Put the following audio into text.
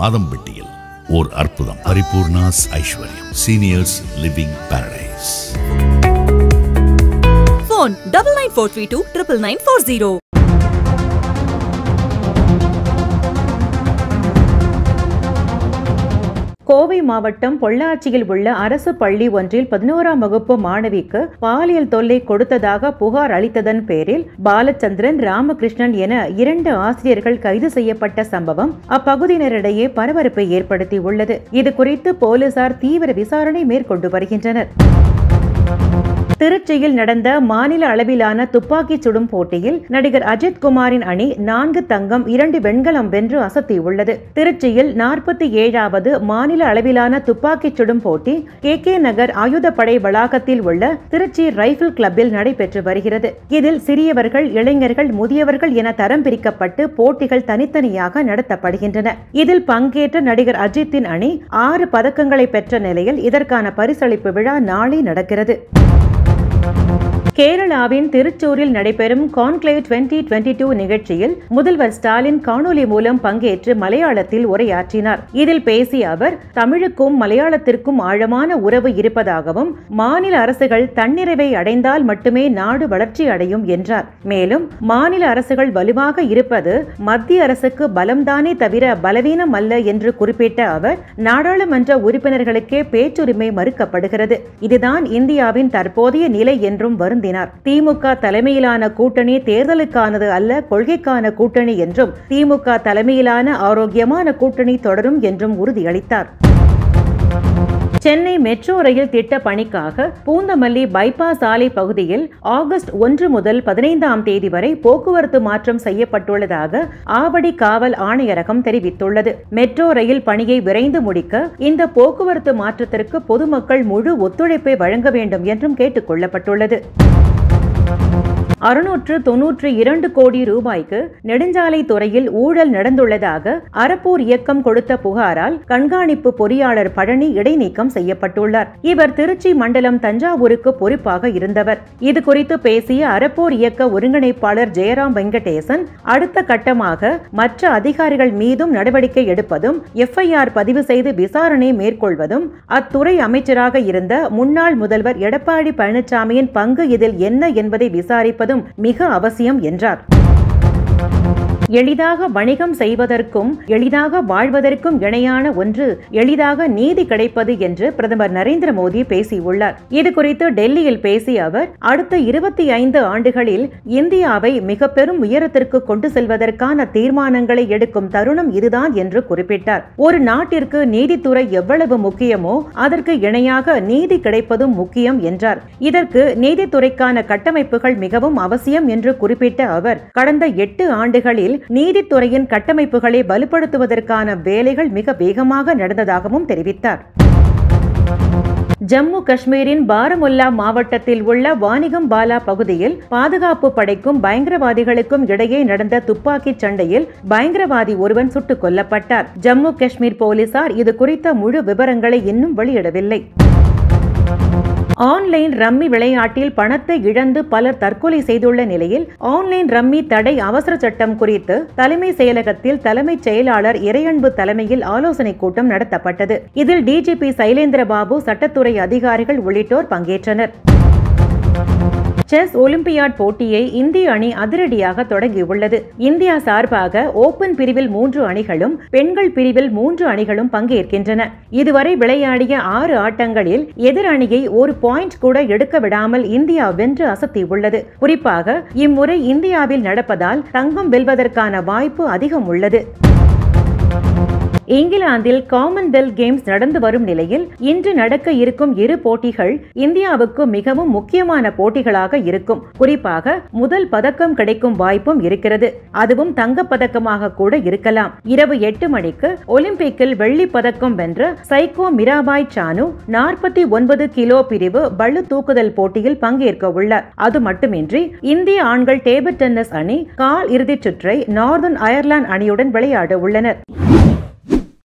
மாதம்பட்டியில் ஓர் அற்புதம் Paripoorna's Aishwaryam seniors living paradise Phone double nine four three two triple nine four zero. Kovai மாவட்டம் பொள்ளாச்சியில் உள்ள அரசு பள்ளி ஒன்றில் பதினோராம் வகுப்பு மாணவிக்கு பாலியல் தொல்லை கொடுத்ததாக புகார் அளித்ததன் பேரில் பாலச்சந்திரன் ராமகிருஷ்ணன் என இரண்டு ஆசிரியர்கள் கைது செய்யப்பட்ட சம்பவம் அப்பகுதியினரிடையே பரபரப்பை ஏற்படுத்தியுள்ளது இது குறித்து போலீசார் தீவிர விசாரணை மேற்கொண்டு வருகின்றனர் திருச்சியில் நடந்த மாநில அளவிலான துப்பாக்கி சுடும் போட்டியில் நடிகர் அஜித் குமாரின் அணி நான்கு தங்கம் இரண்டு வெண்கலம் வென்று அசத்தியுள்ளது திருச்சியில் நாற்பத்தி ஏழாவது மாநில அளவிலான துப்பாக்கிச் சுடும் போட்டி கே கே நகர் ஆயுதப்படை வளாகத்தில் உள்ள திருச்சி ரைபிள் கிளப்பில் நடைபெற்று வருகிறது இதில் சிறியவர்கள் இளைஞர்கள் முதியவர்கள் என தரம் பிரிக்கப்பட்டு போட்டிகள் தனித்தனியாக நடத்தப்படுகின்றன இதில் பங்கேற்ற நடிகர் அஜித்தின் அணி ஆறு பதக்கங்களை பெற்ற நிலையில் இதற்கான பரிசளிப்பு விழா நாளை நடக்கிறது கேரளாவின் திருச்சூரில் நடைபெறும் கான்க்ளேவ் டுவெண்டி டுவெண்டி டூ நிகழ்ச்சியில் முதல்வர் ஸ்டாலின் காணொலி மூலம் பங்கேற்று மலையாளத்தில் உரையாற்றினார் இதில் பேசிய அவர் தமிழுக்கும் மலையாளத்திற்கும் ஆழமான உறவு இருப்பதாகவும் மாநில அரசுகள் தன்னிறைவை அடைந்தால் மட்டுமே நாடு வளர்ச்சி அடையும் என்றார் மேலும் மாநில அரசுகள் வலுவாக இருப்பது மத்திய அரசுக்கு பலம்தானே தவிர பலவீனம் அல்ல என்று குறிப்பிட்ட அவர் நாடாளுமன்ற உறுப்பினர்களுக்கே பேச்சுரிமை மறுக்கப்படுகிறது இதுதான் இந்தியாவின் தற்போதைய நிலை என்றும் வருந்தினார் திமுக தலைமையிலான கூட்டணி தேர்தலுக்கானது அல்ல கொள்கைக்கான கூட்டணி என்றும் திமுக தலைமையிலான ஆரோக்கியமான கூட்டணி தொடரும் என்றும் உறுதியளித்தார் சென்னை மெட்ரோ ரயில் திட்ட பணிக்காக பூந்தமல்லி பைபாஸ் சாலை பகுதியில் ஆகஸ்ட் ஒன்று முதல் பதினைந்தாம் தேதி வரை போக்குவரத்து மாற்றம் செய்யப்பட்டுள்ளதாக ஆவடி காவல் ஆணையரகம் தெரிவித்துள்ளது மெட்ரோ ரயில் பணியை விரைந்து முடிக்க இந்த போக்குவரத்து மாற்றத்திற்கு பொதுமக்கள் முழு ஒத்துழைப்பை வழங்க வேண்டும் என்றும் கேட்டுக் கொள்ளப்பட்டுள்ளது அறுநூற்று தொன்னூற்று இரண்டு கோடி ரூபாய்க்கு நெடுஞ்சாலை துறையில் ஊழல் நடந்துள்ளதாக அறப்போர் இயக்கம் கொடுத்த புகாரால் கண்காணிப்பு பொறியாளர் பழனி இடைநீக்கம் செய்யப்பட்டுள்ளார் இவர் திருச்சி மண்டலம் தஞ்சாவூருக்கு பொறுப்பாக இருந்தவர் இது குறித்து பேசிய அறப்போர் இயக்க ஒருங்கிணைப்பாளர் ஜெயராம் வெங்கடேசன் அடுத்த கட்டமாக மற்ற அதிகாரிகள் மீதும் நடவடிக்கை எடுப்பதும் எஃப்ஐஆர் பதிவு செய்து விசாரணை மேற்கொள்வதும் அத்துறை அமைச்சராக இருந்த முன்னாள் முதல்வர் எடப்பாடி பழனிசாமியின் பங்கு இதில் என்ன என்பதை விசாரிப்பதும் மிக அவசியம் என்றார் எளிதாக வணிகம் செய்வதற்கும் எளிதாக வாழ்வதற்கும் இணையான ஒன்று எளிதாக நீதி கிடைப்பது என்று பிரதமர் நரேந்திர மோடி பேசியுள்ளார் இது குறித்து டெல்லியில் பேசிய அவர் அடுத்த இருபத்தி ஐந்து ஆண்டுகளில் இந்தியாவை மிக பெரும் உயரத்திற்கு கொண்டு செல்வதற்கான தீர்மானங்களை எடுக்கும் தருணம் இதுதான் என்று குறிப்பிட்டார் ஒரு நாட்டிற்கு நீதித்துறை எவ்வளவு முக்கியமோ அதற்கு இணையாக நீதி கிடைப்பதும் முக்கியம் என்றார் இதற்கு நீதித்துறைக்கான கட்டமைப்புகள் மிகவும் அவசியம் என்று குறிப்பிட்ட அவர் கடந்த எட்டு ஆண்டுகளில் நீதித்துறையின் கட்டமைப்புகளை வலுப்படுத்துவதற்கான வேலைகள் மிக வேகமாக நடந்ததாகவும் தெரிவித்தார் ஜம்மு காஷ்மீரின் பாரமுல்லா மாவட்டத்தில் உள்ள வாணிகம் பாலா பகுதியில் பாதுகாப்பு படைக்கும் பயங்கரவாதிகளுக்கும் இடையே நடந்த துப்பாக்கிச் சண்டையில் பயங்கரவாதி ஒருவன் சுட்டுக் கொல்லப்பட்டார் ஜம்மு காஷ்மீர் போலீசார் இது குறித்த முழு விவரங்களை இன்னும் வெளியிடவில்லை ஆன்லைன் ரம்மி விளையாட்டில் பணத்தை இழந்து பலர் தற்கொலை செய்துள்ள நிலையில் ஆன்லைன் ரம்மி தடை அவசர சட்டம் குறித்து தலைமை செயலகத்தில் தலைமைச் செயலாளர் இறையன்பு தலைமையில் ஆலோசனை கூட்டம் நடத்தப்பட்டது இதில் டிஜிபி சைலேந்திரபாபு சட்டத்துறை அதிகாரிகள் உள்ளிட்டோர் பங்கேற்றனர் செஸ் ஒலிம்பியாட் போட்டியை இந்திய அணி அதிரடியாக தொடங்கியுள்ளது இந்தியா சார்பாக ஓபன் பிரிவில் மூன்று அணிகளும் பெண்கள் பிரிவில் மூன்று அணிகளும் பங்கேற்கின்றன இதுவரை விளையாடிய ஆறு ஆட்டங்களில் எதிர் அணியை ஒரு பாயிண்ட் கூட எடுக்க விடாமல் இந்தியா வென்று அசத்தியுள்ளது குறிப்பாக இம்முறை இந்தியாவில் நடப்பதால் தங்கம் வெல்வதற்கான வாய்ப்பு அதிகம் உள்ளது இங்கிலாந்தில் காமன்வெல்த் கேம்ஸ் நடந்து வரும் நிலையில் இன்று நடக்க இருக்கும் இரு போட்டிகள் இந்தியாவுக்கு மிகவும் முக்கியமான போட்டிகளாக இருக்கும் குறிப்பாக முதல் பதக்கம் கிடைக்கும் வாய்ப்பும் இருக்கிறது அதுவும் தங்கப்பதக்கமாக கூட இருக்கலாம் இரவு எட்டு மணிக்கு ஒலிம்பிக்கில் வெள்ளி பதக்கம் வென்ற சைகோ மிராபாய் சானு நாற்பத்தி ஒன்பது கிலோ பிரிவு பளு தூக்குதல் போட்டியில் பங்கேற்க உள்ளார் அது மட்டுமின்றி இந்திய ஆண்கள் டேபிள் டென்னிஸ் அணி கால் இறுதிச் சுற்றை நார்தன் அயர்லாந்து அணியுடன் விளையாட உள்ளனர்